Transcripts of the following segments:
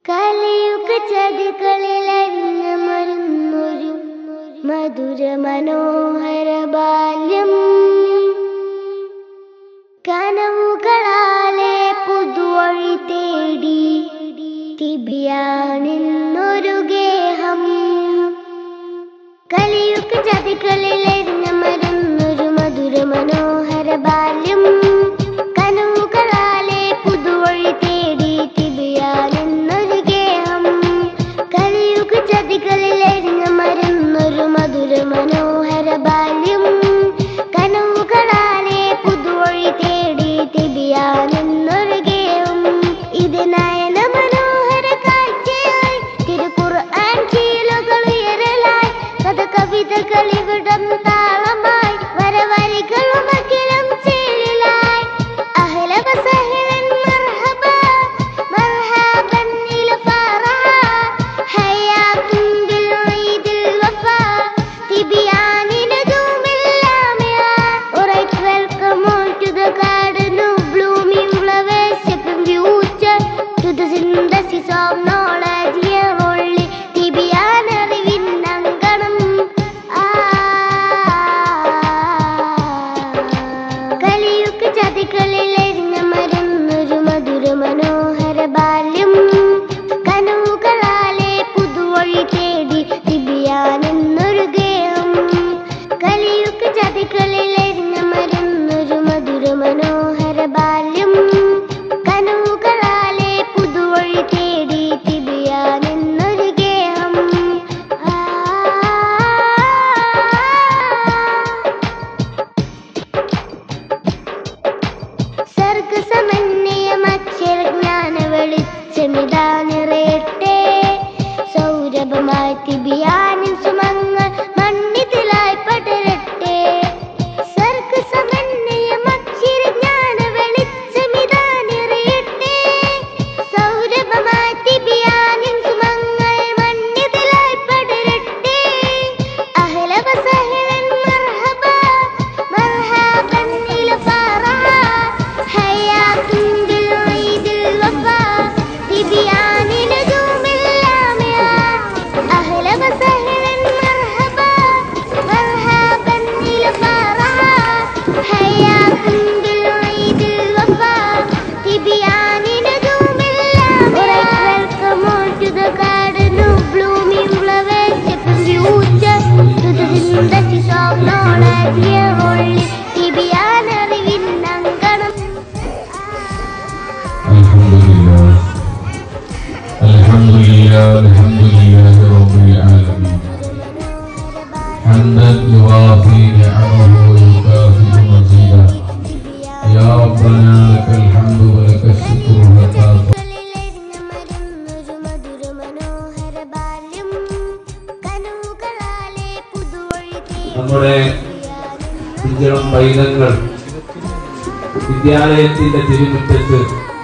കലിയുഗ ചതികളിലരിഞ്ഞ മരുന്നൊരു മധുര മനോഹര ബാല്യം കനവുകളാലെ പുതുവഴി തേടി തിബിയാണെന്നൊരു ഗേഹം കലിയുഗ ചതികളിലെരിഞ്ഞ മരുന്നൊരു മധുര മനോഹര ബാല്യം കനവുകളാലെ പുതുവഴി തേടി തിബിയാണെന്നൊരു ഗേഹം കലിയുഗ ചതികളിലെരിഞ്ഞ മരുന്നൊരു മധുര മനോഹര ബാല്യം കനവുകളാലെ പുതുവഴി തേടി തിബിയാണെന്നൊരു ഗേഹം ഇത് നയന മനോഹര കാഴ്ചയായി തിരുക്കുർആൻ ചീലുകൾ ഉയരലായി കഥ കവിതകൾ ഇവിടം താളമായി വരവരികളും അഖിലം ചേലിലായി അഹ്ല വസഹ്ലൻ മർഹബ മർഹബൻ ഇല ഫറഹ ഹയാത്തും ബിൽ ഈദിൽ വഫാ തിബിയാനിന് ദൂമില്ലാമിയ Alright, welcome all to the garden of blooming flowers, shaping future to the synthesis of knowledge. Here only Tibyan അറിവിൻ അങ്കണം കലിയുഗ ചതികളിൽ എരിഞ്ഞ മരുന്നൊരു മധുര മനോഹര ബാല്യം കനവുകളാലെ പുതുവഴി തേടി തിബിയാനെന്നൊരു ഗേഹം കലിയുഗ ചതികളിൽ എരിഞ്ഞ മരുന്നൊരു മധുര മനോഹര ബാല്യം കനവുകളാലെ പുതുവഴി തേടി തിബിയാനെന്നൊരു ഗേഹം ആ സർഗസമന്വയമക്ഷരജ്ഞാന വെളിച്ചമിതാ നിറയട്ടെ സൗരഭമായി തിബിയാനിൻ സുമങ്ങൾ മണ്ണിതിലായി പടരട്ടെ സർഗസമന്വയമക്ഷരജ്ഞാന വെളിച്ചമിതാ നിറയട്ടെ സൗരഭമായി തിബിയാനിൻ സുമങ്ങൾ മണ്ണിതിലായി പടരട്ടെ അഹ്ല വസഹ്ലൻ മർഹബ മർഹബൻ ഇല ഫറഹ ഹയാത്തും ബിൽ ഈദിൽ വഫാ തിബിയാനിന് ദൂമില്ലാമിയ അഹ്ല വസഹ്ലൻ മർഹബ മർഹബൻ ഇല ഫറഹ ഹയാത്തും ബിൽ ഈദിൽ വഫാ തിബിയാനിന് ദൂമില്ലാമിയ welcome all to the garden of blooming flowers shaping future to the synthesis of knowledge here only Tibyan അറിവിൻ അങ്കണം الحمد لله الحمد لله الحمد لله رب العالمين حمدا يوافي نعمه ويكافئ مزيدا يا ربنا لك الحمد ولك الشكر حتى നമ്മുടെ ഇഞ്ചളം പൈതങ്ങൾ വിദ്യാലയത്തിന്റെ തിരുമുറ്റത്ത്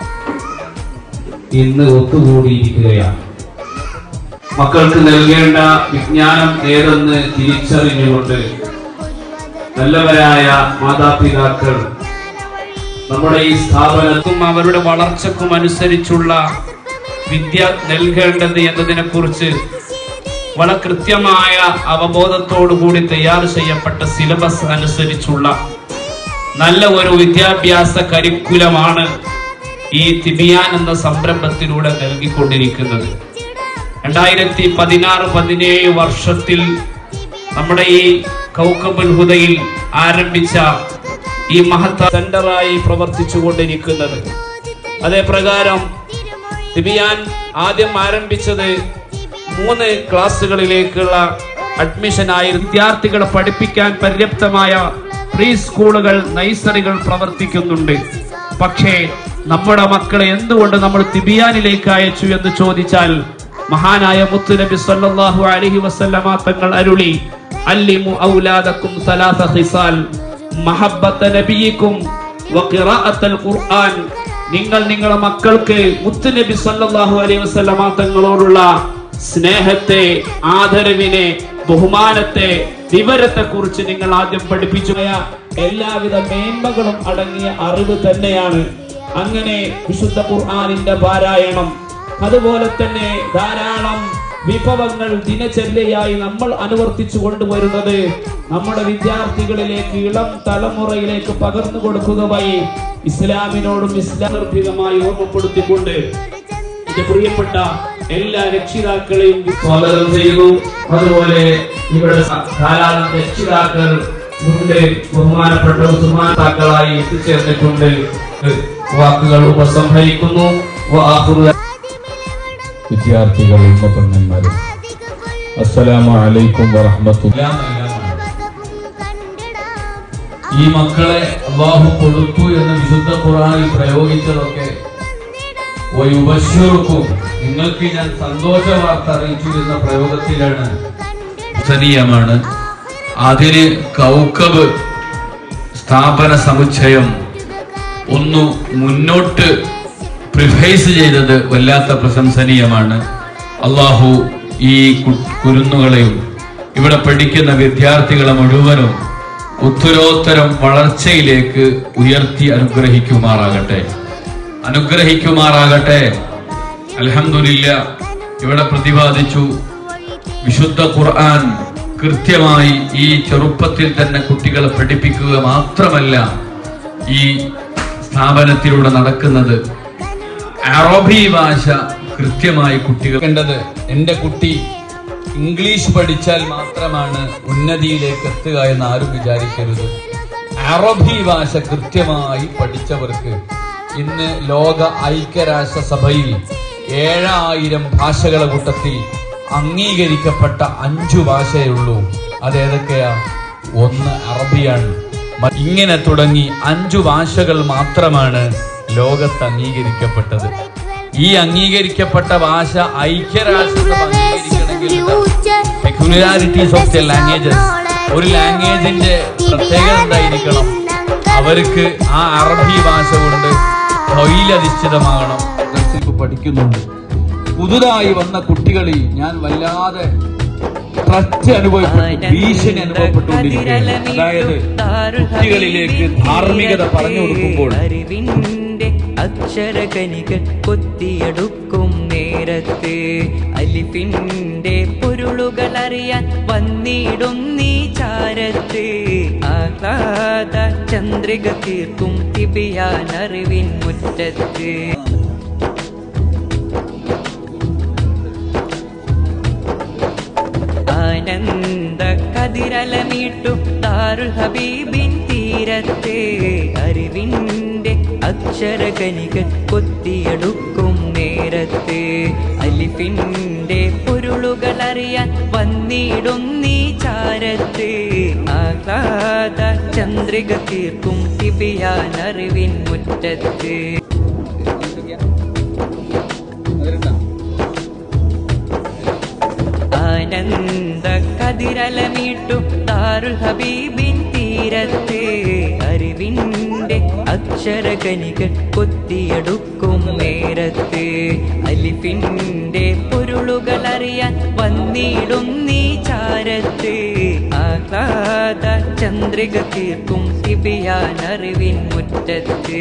ഇന്ന് ഒത്തുകൂടിയിരിക്കുകയാണ് മക്കൾക്ക് നൽകേണ്ട വിജ്ഞാനം ഏതെന്ന് തിരിച്ചറിഞ്ഞുകൊണ്ട് നല്ലവരായ മാതാപിതാക്കൾ നമ്മുടെ ഈ സ്ഥാപനത്തും അവരുടെ വളർച്ചക്കും അനുസരിച്ചുള്ള വിദ്യ നൽകേണ്ടത് എന്നതിനെ കുറിച്ച് വളരെ കൃത്യമായ അവബോധത്തോടുകൂടി തയ്യാർ ചെയ്യപ്പെട്ട സിലബസ് അനുസരിച്ചുള്ള നല്ല ഒരു വിദ്യാഭ്യാസ കരിക്കുലമാണ് ഈ തിബിയാൻ എന്ന സംരംഭത്തിലൂടെ നൽകിക്കൊണ്ടിരിക്കുന്നത് രണ്ടായിരത്തി പതിനാറ് പതിനേഴ് വർഷത്തിൽ നമ്മുടെ ഈ കൗക്കബുൽ ഹുദയിൽ ആരംഭിച്ച ഈ മഹത്ത സെന്ററായി പ്രവർത്തിച്ചു കൊണ്ടിരിക്കുന്നത് അതേ പ്രകാരം തിബിയാൻ ആദ്യം ആരംഭിച്ചത് മൂന്ന് ക്ലാസ്സുകളിലേക്കുള്ള അഡ്മിഷനായി വിദ്യാർത്ഥികളെ പഠിപ്പിക്കാൻ പര്യാപ്തമായ പ്രീ സ്കൂളുകൾ നഴ്സറികൾ പ്രവർത്തിക്കുന്നുണ്ട് പക്ഷേ നമ്മുടെ മക്കളെ എന്തുകൊണ്ട് നമ്മൾ തിബിയാനിലേക്ക് അയച്ചു എന്ന് ചോദിച്ചാൽ മഹാനായ മുത്തുനബി സല്ലല്ലാഹു അലൈഹി വസല്ലമ തങ്ങൾ അരുളി അല്ലിമു ഔലാദക്കും സലാസ ഖിസാൽ മഹബ്ബത്ത നബിയിക്കും വഖിറാഅത്തൽ ഖുർആൻ നിങ്ങൾ നിങ്ങളുടെ മക്കൾക്ക് മുത്തുനബി സല്ലല്ലാഹു അലൈഹി വസല്ലമ തങ്ങളോടുള്ള സ്നേഹത്തെ ആദരവിനെ ബഹുമാനത്തെ വിവരത്തെ കുറിച്ച് നിങ്ങൾ ആദ്യം പഠിപ്പിച്ചു എല്ലാവിധ മേന്മകളും അടങ്ങിയ അറിവ് തന്നെയാണ് അങ്ങനെ വിശുദ്ധ ഖുർആാനിന്റെ പാരായണം അതുപോലെ തന്നെ ധാരാളം വിഭവങ്ങൾ ദിനചര്യയായി നമ്മൾ അനുവർത്തിച്ചു കൊണ്ടുവരുന്നത് നമ്മുടെ വിദ്യാർത്ഥികളിലേക്ക് ഇളം തലമുറയിലേക്ക് പകർന്നു കൊടുക്കുക വഴി ഇസ്ലാമിനോടും ഇസ്ലാം നിർഭീതമായി ഓർമ്മപ്പെടുത്തിക്കൊണ്ട് എന്റെ പ്രിയപ്പെട്ട എല്ലാ രക്ഷിതാക്കളെയും സ്വാഗതം ചെയ്യുന്നു അതുപോലെ ഇവിടെ സ- ധാരാളം രക്ഷിതാക്കൾ ഉണ്ട് ബഹുമാനപ്പെട്ട സുമാതാക്കളായി എത്തിച്ചേർന്നിട്ടുണ്ട് വാക്കുകൾ ഉപസംഹരിക്കുന്നു വാക്കുകൾ വിദ്യാർത്ഥികൾ ഉമ്മപ്പന്നന്മാരും അസ്സലാമു അലൈക്കും വറഹ്മത്തുള്ളാഹി ഈ മക്കളെ അള്ളാഹു കൊടുത്തു എന്ന് വിശുദ്ധ ഖുർആനിൽ പ്രയോഗിച്ചതൊക്കെ വയുബശ്ശിറുക്കും നിങ്ങൾക്ക് ഞാൻ സന്തോഷ വാർത്ത അറിയിച്ചു എന്ന പ്രയോഗത്തിലാണ് സനീയമാണ് അതിന് കൗക്കബ് സ്ഥാപന സമുച്ചയം ഒന്നു മുന്നോട്ട് പ്രിഫൈസ് ചെയ്തത് വല്ലാത്ത പ്രശംസനീയമാണ് അള്ളാഹു ഈ കു- കുരുന്നുകളെയും ഇവിടെ പഠിക്കുന്ന വിദ്യാർത്ഥികളെ മുഴുവനും ഉത്തരോത്തരം വളർച്ചയിലേക്ക് ഉയർത്തി അനുഗ്രഹിക്കുമാറാകട്ടെ അനുഗ്രഹിക്കുമാറാകട്ടെ അൽഹംദുലില്ല ഇവിടെ പ്രതിപാദിച്ചു വിശുദ്ധ ഖുർആൻ കൃത്യമായി ഈ ചെറുപ്പത്തിൽ തന്നെ കുട്ടികളെ പഠിപ്പിക്കുക മാത്രമല്ല ഈ സ്ഥാപനത്തിലൂടെ നടക്കുന്നത് അറബി ഭാഷ കൃത്യമായി കുട്ടികൾ കണ്ടത് എന്റെ കുട്ടി ഇംഗ്ലീഷ് പഠിച്ചാൽ മാത്രമാണ് ഉന്നതിയിലേക്ക് എത്തുക എന്ന് ആരും വിചാരിക്കരുത് അറബി ഭാഷ കൃത്യമായി പഠിച്ചവർക്ക് ഇന്ന് ലോക ഐക്യരാഷ്ട്ര സഭയിൽ ഏഴായിരം ഭാഷകളെ കൂട്ടത്തിൽ അംഗീകരിക്കപ്പെട്ട അഞ്ചു ഭാഷയേ ഉള്ളൂ അതേതൊക്കെയാ ഒന്ന് അറബിയാണ് മ- ഇങ്ങനെ തുടങ്ങി അഞ്ചു ഭാഷകൾ മാത്രമാണ് ലോകത്ത് അംഗീകരിക്കപ്പെട്ടത് ഈ അംഗീകരിക്കപ്പെട്ട ഭാഷ ഐക്യരാഷ്ട്രസഭ അംഗീകരിക്കണമെങ്കിൽ പെക്യുലാരിറ്റീസ് ഓഫ് ദ ലാംഗ്വേജസ് ഒരു ലാംഗ്വേജിന്റെ പ്രത്യേകത എന്തായിരിക്കണം അവർക്ക് ആ അറബി ഭാഷ കൊണ്ട് തൊഴിലധിഷ്ഠിതമാകണം ദർസിൽ ഇപ്പൊ പഠിക്കുന്നുണ്ട് പുതുതായി വന്ന കുട്ടികളിൽ ഞാൻ വല്ലാതെ ട്രസ്റ്റ് അനുഭവപ്പെട്ടു ഭീഷണി അനുഭവപ്പെട്ടുകൊണ്ടിരിക്കുകയാണ് അതായത് കുട്ടികളിലേക്ക് ധാർമ്മികത പറഞ്ഞു കൊടുക്കുമ്പോൾ അറിവിന്റെ അക്ഷരകനികൾ കൊത്തിയെടുക്കും നേരത്ത് അലിഫിന്റെ പൊരുളുകൾ അറിയാൻ വന്നിടും നീ ചാരത്ത് ആഹ്ലാദ ചന്ദ്രിക തീർക്കും തിബിയാൻ അറിവിൻ മുറ്റത്ത് ആനന്ദ കതിരലമീട്ടു താരുൽ ഹബീബിൻ തീരത്തെ അറിവിന്റെ അക്ഷരകനികൾ കൊത്തിയെടുക്കും നേരത്ത് അലിഫിന്റെ പൊരുളുകൾ അറിയാൻ വന്നിടും നീ ചാരത്ത് ആഹ്ലാദ ചന്ദ്രിക തീർക്കും തിബിയാൻ അറിവിൻ മുറ്റത്ത് ആനന്ദ കതിരലമീട്ടു താരുൽ ഹബീബിൻ തീരത്തെ അറിവിന്റെ അക്ഷരകനികൾ കൊത്തിയെടുക്കും നേരത്ത് അലിഫിന്റെ പൊരുളുകൾ അറിയാൻ വന്നിടും നീ ചാരത്ത് ആഹ്ലാദ ചന്ദ്രിക തീർക്കും തിബിയാൻ അറിവിൻ മുറ്റത്ത്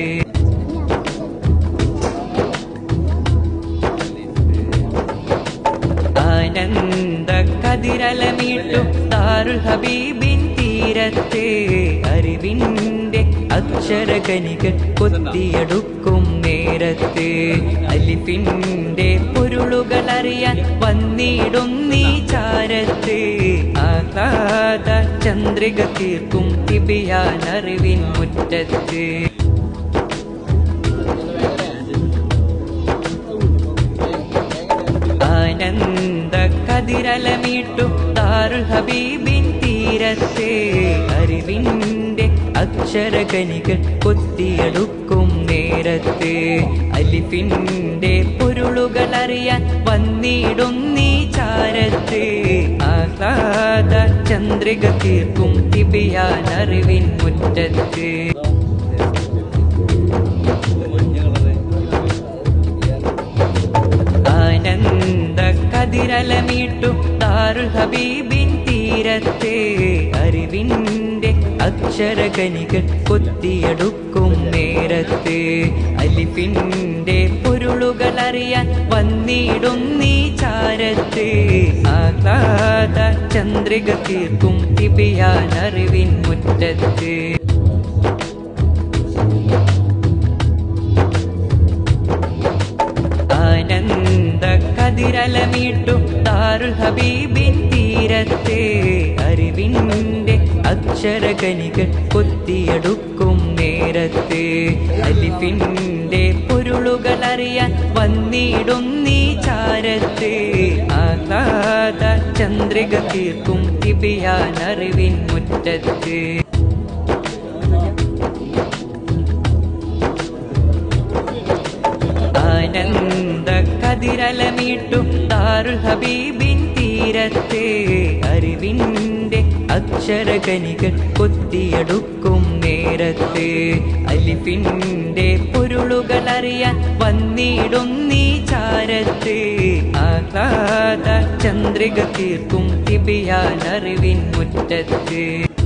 ആനന്ദ കതിരലമീട്ടു താരുൽ ഹബീബിൻ തീരത്തെ അറിവിന്റെ അക്ഷരകനികൾ കൊത്തിയെടുക്കും നേരത്ത് അലിഫിന്റെ പൊരുളുകൾ അറിയാൻ വന്നിടും നീ ചാരത്ത് ആഹ്ലാദ ചന്ദ്രിക തീർക്കും തിബിയാൻ അറിവിൻ മുറ്റത്ത് ആനന്ദ കതിരലമീട്ടു താരുൽ ഹബീബിൻ തീരത്തെ അറിവിന്റെ അക്ഷരകനികൾ കൊത്തിയെടുക്കും നേരത്ത് അലിഫിന്റെ പൊരുളുകൾ അറിയാൻ വന്നിടും നീ ചാരത്ത് ആഹ്ലാദ ചന്ദ്രിക തീർക്കും തിബിയാൻ അറിവിൻ മുറ്റത്ത് ആനന്ദ കതിരലമീട്ടു താരുൽ ഹബീബിൻ തീരത്തെ അറിവിന്റെ അക്ഷരകനികൾ കൊത്തിയെടുക്കും നേരത്ത് അലിഫിന്റെ പൊരുളുകൾ അറിയാൻ വന്നിടും നീ ചാരത്ത് ആഹ്ലാദ ചന്ദ്രിക തീർക്കും തിബിയാൻ അറിവിൻ മുറ്റത്ത് ആനന്ദ കതിരലമീട്ടു ദാരുൽ ഹബീബിൻ തീരത്തെ അറിവിൻ്റെ അക്ഷരകനികൾ കൊത്തിയെടുക്കും നേരത്ത് അലിഫിൻ്റെ പൊരുളുകൾ അറിയാൻ വന്നിടും നീ ചാരത്ത് ആഹ്ലാദ ചന്ദ്രിക തീർക്കും തിബിയാൻ അറിവിൻ മുറ്റത്ത് ആനന്ദ കതിരലമീട്ടു ദാരുൽ ഹബീബിൻ തീരത്തെ അറിവിൻ്റെ അക്ഷരകനികൾ കൊത്തിയെടുക്കും നേരത്ത് അലിഫിൻ്റെ പൊരുളുകൾ അറിയാൻ വന്നിടും നീ ചാരത്ത് ആഹ്ലാദ ചന്ദ്രിക തീർക്കും തിബിയാൻ അറിവിൻ മുറ്റത്ത്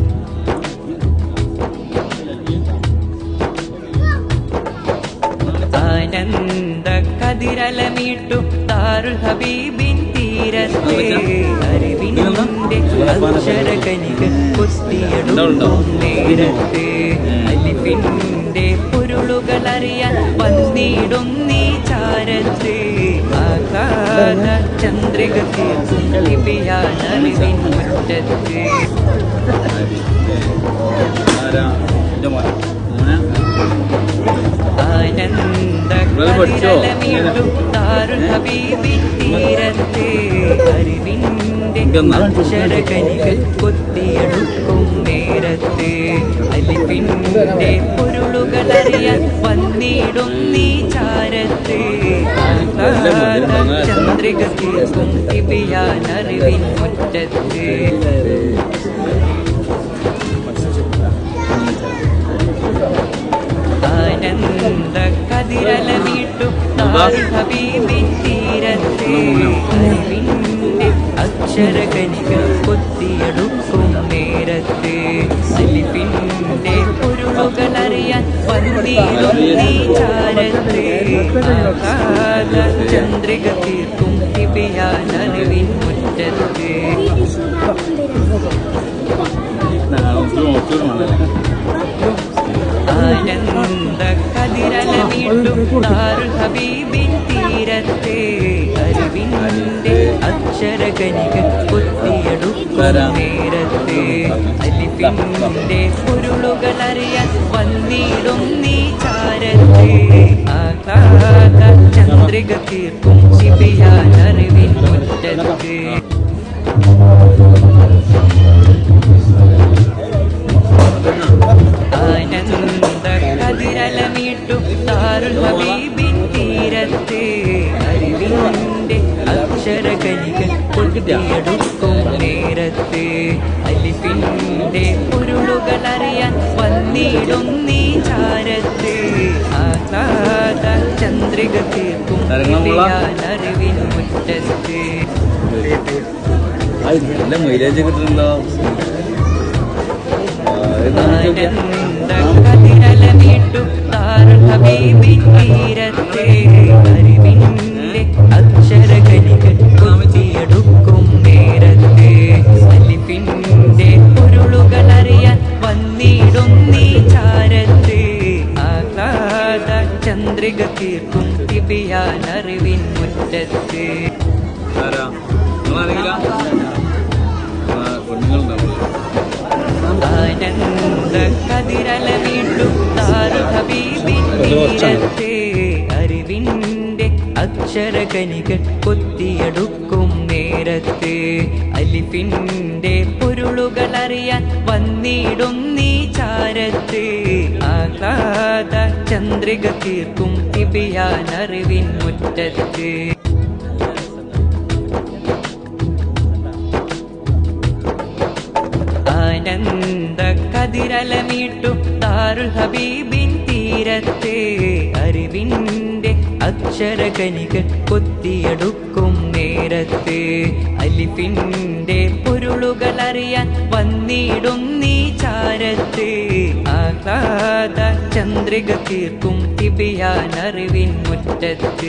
ആനന്ദ കതിരലമീട്ടു ദാരുൽ ഹബീബിൻ തീരത്തെ അറിവിൻ്റെ അക്ഷരകനിക കുസ്തിയെടുക്കും നേരത്ത് അലിഫിൻ്റെ പൊരുളുകൾ അറിയാൻ വന്നിടും നീ ചാരത്ത് ആകാശ ചന്ദ്രിക തീർക്കും ലിപിയാൻ അറിവിൻ മുറ്റത്ത് ആനന്ദ കതിരലമീട്ടും ദാരുൽ ഹബീബിൻ തീരത്തെ അറിവിൻ്റെ അക്ഷരകനികൾ കൊത്തിയെടുക്കും നേരത്ത് അലിഫിൻ്റെ പൊരുളുകൾ അറിയാൻ വന്നിടും നീ ചാരത്ത് ആഹ്ലാദ ചന്ദ്രിക തീർക്കും തിബിയാൻ അറിവിൻ മുറ്റത്ത് ആനന്ദ കതിരലമീട്ടു ദാരുൽ ഹബീബിൻ തീരത്തെ അറിവിൻ്റെ അക്ഷരകനികൾ കൊത്തിയെടുക്കും നേരത്ത് അലിഫിൻ്റെ പൊരുളുകൾ അറിയാൻ വന്നിടും നീ ചാരത്ത് ആകാശ ചന്ദ്രിക തീർക്കും തിബിയാൻ അറിവിൻ മുറ്റത്ത് ആനന്ദ കതിരലമീട്ടും ദാരുൽ ഹബീബിൻ തീരത്തെ അറിവിൻ്റെ അക്ഷരകനികൾ കൊത്തിയെടുക്കും നേരത്തെ അലിഫിൻ്റെ പൊരുളുകൾ അറിയാൻ വന്നിടും നീ ചാരത്തെ ആഹ്ലാദ ചന്ദ്രിക തീർക്കും ശിബിയാൻ അറിവിൻ മുറ്റത്ത് ആനന്ദ കതിരലമീട്ടു ദാരുൽ ഹബീബിൻ തീരത്തെ അറിവിൻ്റെ അക്ഷരകനികൾ കൊത്തിയെടുക്കും നേരത്ത് അലിഫിൻ്റെ പൊരുളുകൾ അറിയാൻ വന്നിടും നീ ചാരത്ത് ആഹ്ലാദ ചന്ദ്രിക തീർക്കും ലിപിയാൻ അറിവിൻ മുറ്റത്ത് നല്ല മൈലേജ് കിട്ടുന്നുണ്ടോ ആനന്ദ കതിരലമീട്ടു ദാരുൽ ഹബീബിൻ തീരത്തെ അറിവിൻ്റെ അക്ഷരകനികൾ കൊത്തിയെടുക്കും നേരത്തെ അലിഫിൻ്റെ പൊരുളുകൾ അറിയാൻ വന്നിടും നീ ചാരത്ത് ആഹ്ലാദ ചന്ദ്രിക തീർക്കും തിബിയാൻ അറിവിൻ മുറ്റത്ത് ആരാ നിങ്ങളാരെങ്കിലാ പെണ്ണുങ്ങളുണ്ടാവും ആനന്ദ കതിരലമീട്ടു ദാരു ഹബീബിൻ തീരത്തെ അറിവിൻ്റെ അക്ഷരകനികൾ കൊത്തിയെടുക്കും നേരത്ത് അലിഫിൻ്റെ പൊരുളുകൾ അറിയാൻ വന്നിടും നീ ചാരത്ത് ആഹ്ലാദ ചന്ദ്രിക തീർക്കും തിബിയാൻ അറിവിൻ മുറ്റത്ത് ആനന്ദ കതിരലമീട്ടു ദാരുൽ ഹബീബിൻ തീരത്തെ അറിവിൻ്റെ അക്ഷരകനികൾ കൊത്തിയെടുക്കും നേ നേരത്ത് അലിഫിന്റെ പൊരുളുകൾ അറിയാൻ വന്നിടും നീ ചാരത്ത് ആഹ്ലാദ ചന്ദ്രിക തീർക്കും തിബിയാൻ അറിവിൻ മുറ്റത്ത്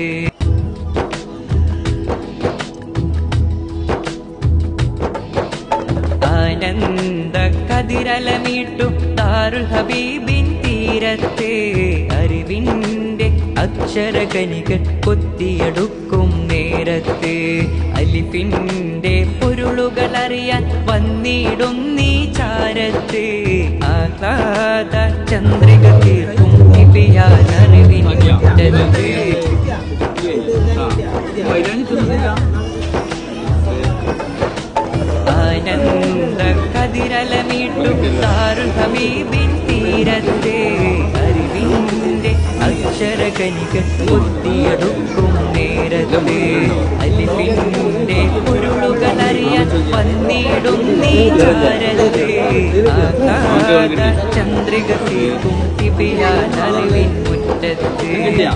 ആനന്ദ കതിരലമീട്ടു താരുൽ ഹബീബിൻ തീരത്തെ അറിവിന്റെ അക്ഷരകനികൾ കൊത്തിയെടുക്കും നേരത്ത് അലിഫിന്റെ പൊരുളുകൾ അറിയാൻ വന്നിടും നീ ചാരത്ത് ആഹ്ലാദ ചന്ദ്രിക തീർക്കും ദിവ്യാൻ അറിവിൻ മുറ്റത്ത് ആനന്ദ കതിരലമീട്ടു താരുൽ ഹബീബിൻ തീരത്തെ അറിവിന്റെ അക്ഷരകനികൾ കൊത്തിയെടുക്കും നേരത്തെ അലിഫിന്റെ പൊരുളുകൾ അറിയാൻ വന്നിടും നീ ചാരത്തെ ആകാശ ചന്ദ്രിക തീർക്കും തിബിയാൻ അറിവിൻ മുറ്റത്ത്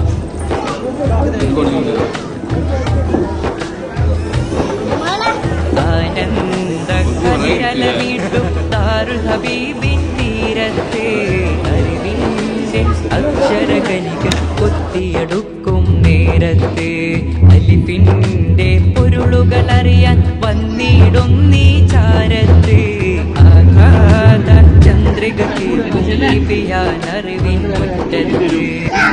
ആനന്ദ കതിരലമീട്ടു താരുൽ ഹബീബിൻ തീരത്തെ അറിവിന്റെ അക്ഷരകനികൾ കൊത്തിയെടുക്കും നേരത്തെ അലിഫിന്റെ പൊരുളുകൾ അറിയാൻ വന്നിടും നീ ചാരത്ത് ആഘാത ചന്ദ്രിക തീർക്കും ലിപിയാൻ അറിവിൻ മുറ്റത്ത്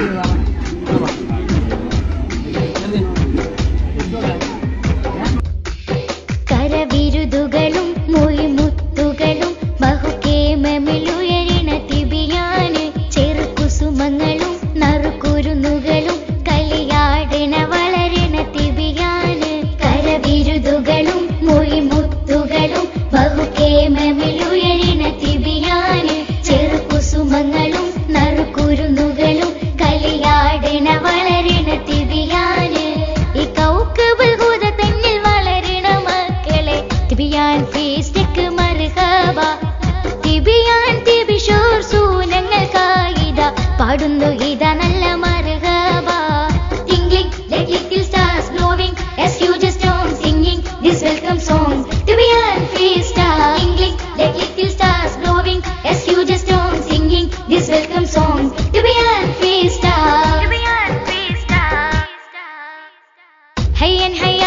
കരവിരുതുകളും മൊഴിമുത്തുകളും ബഹുകേമമിലുയരണ തിബിയാന് ചെറുകുസുമങ്ങളും നറുകുരുന്നുകളും കളിയാടണ വളരണ തിബിയാന് കരവിരുതുകളും മൊഴിമുത്തുകളും ബഹുകേമമിലുയരണ തിബിയാന് ചെറുകുസുമങ്ങളും നറുകുരുന്നുകളും കളിയാടണ വളരണ തിബിയാന് ഈ കൗക്കബിൾ ഹുദ തന്നിൽ വളരണ മക്കളെ തിബിയാൻ ഫീസ്റ്റക്ക് മർഹബ തിബിയാൻ തിബിഷോർ സൂനങ്ങൾ കായിത പാടുന്നു ഇത നല്ല മർഹബ Tingling like little stars glowing as huge as stones singing this welcome song Tibian Fiesta Tingling like little stars glowing as huge as stones singing this welcome song Tibian Fiesta Tibian Fiesta Hayyan hayyan